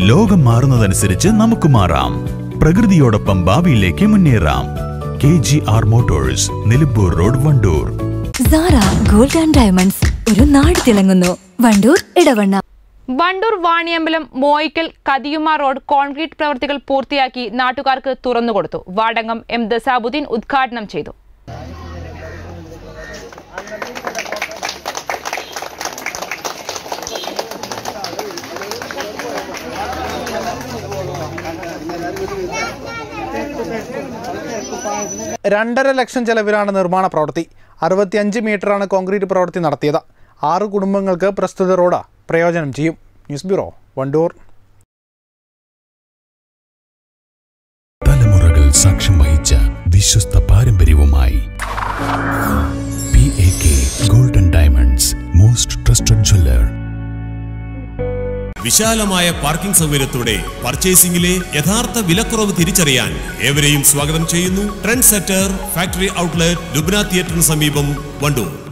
ലോകം മാറുന്നതനുസരിച്ച് നമുക്ക് മാറാം പ്രകൃതിയോടൊപ്പം ഭാവിയിലേക്ക് മുന്നേറാം K G R motors Nilambur road Wandoor Sara gold and diamonds ഒരു നാട് തിളങ്ങുന്നു വണ്ടൂർ ഇടവണ്ണ വണ്ടൂർ വാണിയമ്പലം മോയിക്കൽ കദിയുമ റോഡ് കോൺക്രീറ്റ് പ്രവൃത്തികൾ പൂർത്തിയാക്കി നാട്ടുകാർക്ക് തുറന്നുകൊടുത്തു വാടകം എം ദസാബുദ്ദീൻ ഉദ്ഘാടനം ചെയ്തു രണ്ടര ലക്ഷം ചെലവിലാണ് നിർമ്മാണ പ്രവൃത്തി അറുപത്തിയഞ്ച് മീറ്ററാണ് കോൺക്രീറ്റ് പ്രവൃത്തി നടത്തിയത് ആറ് കുടുംബങ്ങൾക്ക് പ്രസ്തുത റോഡ് പ്രയോജനം ചെയ്യും ന്യൂസ് ബ്യൂറോ വണ്ടൂർ തലമുറകൾ സാക്ഷ്യം വഹിച്ച വിശ്വസ്ത പാരമ്പര്യവുമായി P A K golden diamonds most trusted jeweller വിശാലമായ പാർക്കിംഗ് സൗകര്യത്തോടെ പർച്ചേസിംഗിലെ യഥാർത്ഥ വിലക്കുറവ് തിരിച്ചറിയാൻ ഏവരെയും സ്വാഗതം ചെയ്യുന്നു trend setter factory outlet Lubna തിയേറ്ററിന് സമീപം വണ്ടൂർ